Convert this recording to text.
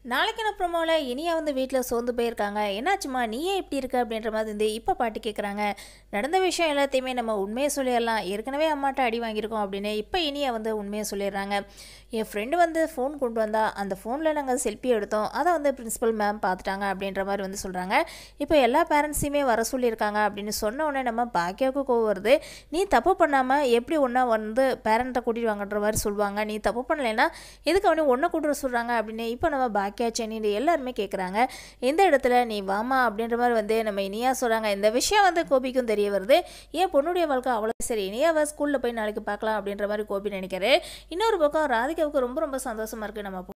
நாளைக்கான ப்ரோமோவில் இனியா வந்து வீட்டில் சோர்ந்து போயிருக்காங்க என்னாச்சுமா நீயே இப்படி இருக்க அப்படின்ற மாதிரி இருந்து இப்போ பாட்டு கேட்குறாங்க நடந்த விஷயம் எல்லாத்தையுமே நம்ம உண்மையை சொல்லிடலாம் ஏற்கனவே அம்மாட்ட அடி வாங்கியிருக்கோம் அப்படின்னு இப்போ இனியா வந்து உண்மையை சொல்லிடுறாங்க என் ஃப்ரெண்டு வந்து ஃபோன் கொண்டு வந்தா அந்த ஃபோனில் நாங்கள் செல்ஃபி எடுத்தோம் அதை வந்து பிரின்சிபல் மேம் பார்த்துட்டாங்க அப்படின்ற மாதிரி வந்து சொல்கிறாங்க இப்போ எல்லா பேரண்ட்ஸையுமே வர சொல்லியிருக்காங்க அப்படின்னு சொன்ன உடனே நம்ம பாக்கியாவுக்கு கோவம் வருது நீ தப்பு பண்ணாமல் எப்படி ஒன்றா வந்து பேரண்ட்டை கூட்டிட்டு வாங்கன்ற மாதிரி சொல்லுவாங்க நீ தப்பு பண்ணலைன்னா எதுக்கு அவனே ஒன்றை கூட்டுற சொல்கிறாங்க அப்படின்னு இப்போ நம்ம பாக்கியா சென்னின்னு எல்லாருமே கேட்குறாங்க இந்த இடத்துல நீ வாமா அப்படின்ற மாதிரி வந்து நம்ம இனியா சொல்கிறாங்க இந்த விஷயம் வந்து கோபிக்கும் தெரிய வருது ஏன் பொண்ணுடைய வாழ்க்கை அவ்வளோ சரி இனியாவை ஸ்கூலில் போய் நாளைக்கு பார்க்கலாம் அப்படின்ற மாதிரி கோபி நினைக்கிறாரு இன்னொரு பக்கம் ராதிகாவுக்கு ரொம்ப ரொம்ப சந்தோஷமாக இருக்குது நம்ம